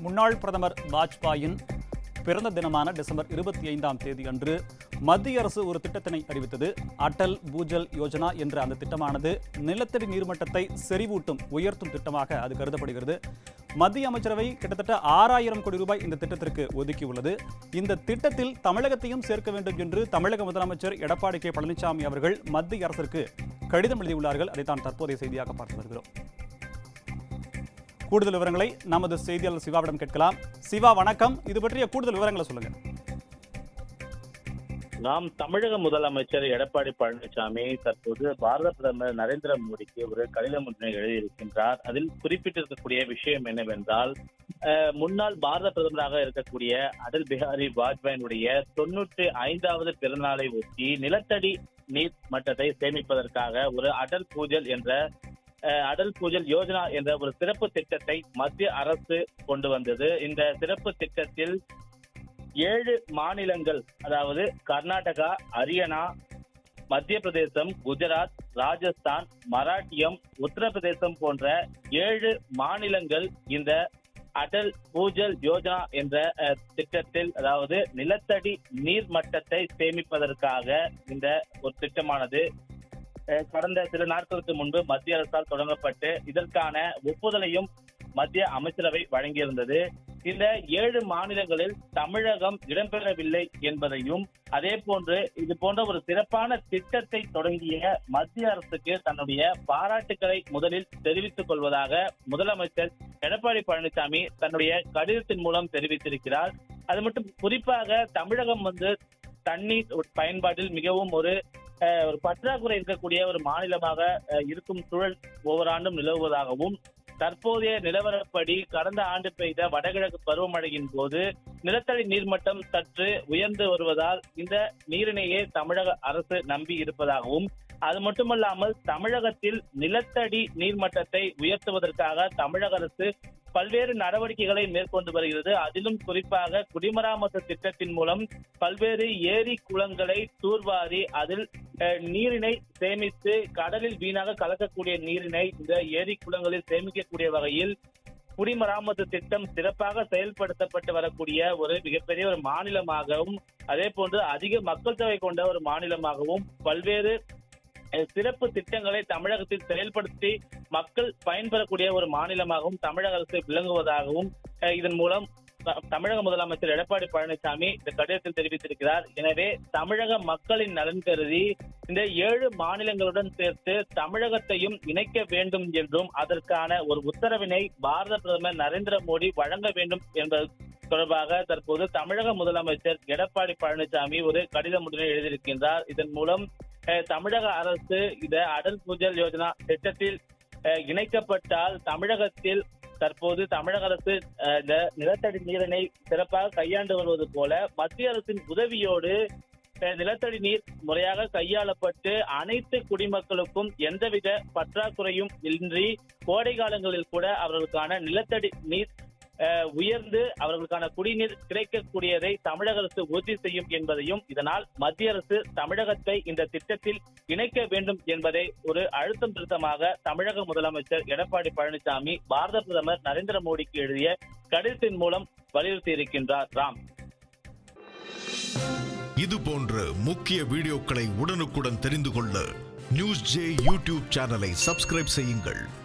முன்னாள் பிரதமர் வாஜ்பாயின் பிறந்த தினமான டிசம்பர் இருபத்தி ஐந்தாம் தேதி அன்று மத்திய அரசு ஒரு திட்டத்தினை அறிவித்தது அடல் பூஜல் யோஜனா என்ற அந்த திட்டமானது நிலத்தடி நீர்மட்டத்தை செறிவூட்டும் உயர்த்தும் திட்டமாக அது கருதப்படுகிறது மத்திய அமைச்சரவை கிட்டத்தட்ட ஆறாயிரம் கோடி ரூபாய் இந்த திட்டத்திற்கு ஒதுக்கியுள்ளது இந்த திட்டத்தில் தமிழகத்தையும் சேர்க்க வேண்டும் என்று தமிழக முதலமைச்சர் எடப்பாடி கே பழனிசாமி அவர்கள் மத்திய அரசிற்கு கடிதம் எழுதியுள்ளார்கள் அதைத்தான் தற்போதைய செய்தியாக பார்த்து வருகிறோம் கூடுதல் விவரங்களை நமது செய்தியாளர் சிவாவிடம் கேட்கலாம் சிவா வணக்கம் இது பற்றிய கூடுதல் விவரங்களை சொல்லுங்க நாம் தமிழக முதலமைச்சர் எடப்பாடி பழனிசாமி தற்போது பாரத பிரதமர் நரேந்திர மோடிக்கு ஒரு கடிதம் ஒன்றை எழுதியிருக்கின்றார் அதில் குறிப்பிட்டிருக்கக்கூடிய விஷயம் என்னவென்றால் அஹ், முன்னாள் பாரத பிரதமராக இருக்கக்கூடிய அடல் பிஹாரி வாஜ்பாயினுடைய தொன்னூற்றி ஐந்தாவது பிறந்தநாளை ஒட்டி நிலத்தடி நீர் மட்டத்தை சேமிப்பதற்காக ஒரு அடல் பூஜல் என்ற அஹ், அடல் பூஜல் யோஜனா என்ற ஒரு சிறப்பு திட்டத்தை மத்திய அரசு கொண்டு வந்தது இந்த சிறப்பு திட்டத்தில் ஏழு மாநிலங்கள் அதாவது கர்நாடகா ஹரியானா மத்திய பிரதேசம் குஜராத் ராஜஸ்தான் மராட்டியம் உத்தரப்பிரதேசம் போன்ற ஏழு மாநிலங்கள் இந்த அடல் பூஜல் யோஜனா என்ற அஹ், திட்டத்தில் அதாவது நிலத்தடி நீர் மட்டத்தை சேமிப்பதற்காக இந்த ஒரு திட்டமானது அஹ், கடந்த சில நாட்களுக்கு முன்பு மத்திய அரசால் தொடங்கப்பட்டு இதற்கான ஒப்புதலையும் மத்திய அமைச்சரவை வழங்கியிருந்தது இந்த ஏழு மாநிலங்களில் தமிழகம் இடம்பெறவில்லை என்பதையும் அதே போன்று இது போன்ற ஒரு சிறப்பான திட்டத்தை தொடங்கிய மத்திய அரசுக்கு தன்னுடைய பாராட்டுக்களை முதலில் தெரிவித்துக் கொள்வதாக முதலமைச்சர் எடப்பாடி பழனிசாமி தன்னுடைய கடிதத்தின் மூலம் தெரிவித்திருக்கிறார் அது மட்டும் குறிப்பாக தமிழகம் வந்து தண்ணீர் பயன்பாட்டில் மிகவும் ஒரு அஹ், ஒரு பற்றாக்குறை இருக்கக்கூடிய ஒரு மாநிலமாக அஹ், இருக்கும் சூழல் ஒவ்வொரு ஆண்டும் நிலவுவதாகவும் தற்போதைய நிலவரப்படி கடந்த ஆண்டு பெய்த வடகிழக்கு பருவமழையின் போது நிலத்தடி நீர்மட்டம் சற்று உயர்ந்து வருவதால் இந்த நீரினையே தமிழக அரசு நம்பி இருப்பதாகவும் அது மட்டுமல்லாமல் தமிழகத்தில் நிலத்தடி நீர்மட்டத்தை உயர்த்துவதற்காக தமிழக அரசு பல்வேறு நடவடிக்கைகளை மேற்கொண்டு வருகிறது அதிலும் குறிப்பாக குடிமராமத்து திட்டத்தின் மூலம் பல்வேறு ஏரி குளங்களை தூர்வாரி அதில் அஹ், நீரினை சேமித்து கடலில் வீணாக கலக்கக்கூடிய நீரினை இந்த ஏரி குளங்களில் சேமிக்கக்கூடிய வகையில் குடிமராமத்து திட்டம் சிறப்பாக செயல்படுத்தப்பட்டு வரக்கூடிய ஒரு மிகப்பெரிய ஒரு மாநிலமாகவும் அதே போன்று அதிக மக்கள் தொகை கொண்ட ஒரு மாநிலமாகவும் பல்வேறு அஹ், சிறப்பு திட்டங்களை தமிழகத்தில் செயல்படுத்தி மக்கள் பயன்பெறக்கூடிய ஒரு மாநிலமாகவும் தமிழக அரசு விளங்குவதாகவும் அஹ், இதன் மூலம் த- தமிழக முதலமைச்சர் எடப்பாடி பழனிசாமி இந்த கடிதத்தில் தெரிவித்திருக்கிறார் எனவே தமிழக மக்களின் நலன் கருதி இந்த ஏழு மாநிலங்களுடன் சேர்த்து தமிழகத்தையும் இணைக்க வேண்டும் என்றும் அதற்கான ஒரு உத்தரவினை பாரத பிரதமர் நரேந்திர மோடி வழங்க வேண்டும் என்பது தொடர்பாக தற்போது தமிழக முதலமைச்சர் எடப்பாடி பழனிசாமி ஒரு கடிதம் ஒன்றை எழுதியிருக்கின்றார் இதன் மூலம் அஹ், தமிழக அரசு இந்த அடல் பூஜல் யோஜனா திட்டத்தில் அஹ், இணைக்கப்பட்டால் தமிழகத்தில் தற்போது தமிழக அரசு அஹ், இந்த நிலத்தடி நீரினை சிறப்பாக கையாண்டு வருவது போல மத்திய அரசின் உதவியோடு அஹ், நிலத்தடி நீர் முறையாக கையாளப்பட்டு அனைத்து குடிமக்களுக்கும் எந்தவித பற்றாக்குறையும் இன்றி கோடை காலங்களில் கூட அவர்களுக்கான நிலத்தடி நீர் அஹ், உயர்ந்து அவர்களுக்கான குடிநீர் கிடைக்கக்கூடியதை தமிழக அரசு உறுதி செய்யும் என்பதையும் இதனால் மத்திய அரசு தமிழகத்தை இந்த திட்டத்தில் இணைக்க வேண்டும் என்பதை ஒரு அழுத்தம் திருத்தமாக தமிழக முதலமைச்சர் எடப்பாடி பழனிசாமி பாரத பிரதமர் நரேந்திர மோடிக்கு எழுதிய கடிதத்தின் மூலம் வலியுறுத்தி இருக்கின்றார் ராம் இது போன்ற முக்கிய வீடியோக்களை உடனுக்குடன் தெரிந்து கொள்ள நியூஸ் ஜே யூடியூப் சேனலை சப்ஸ்கிரைப் செய்யுங்கள்